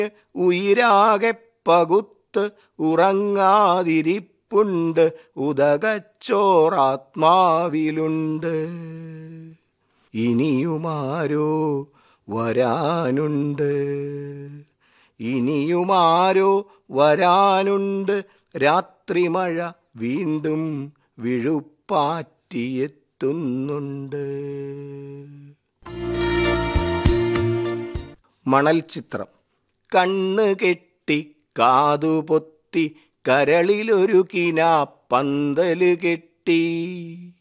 ഉയിരാകെ പകുത്ത് ഉറങ്ങാതിരിപ്പുണ്ട് ഉദകച്ചോറാത്മാവിലുണ്ട് ഇനിയുമാരോ വരാനുണ്ട് ഇനിയുമാരോ വരാനുണ്ട് രാത്രിമഴ വീണ്ടും വിഴുപ്പാറ്റിയെത്തുന്നുണ്ട് മണൽ ചിത്രം കണ്ണ് കെട്ടി കാതുപൊത്തി കരളിലൊരു കിനാ പന്തല് കെട്ടി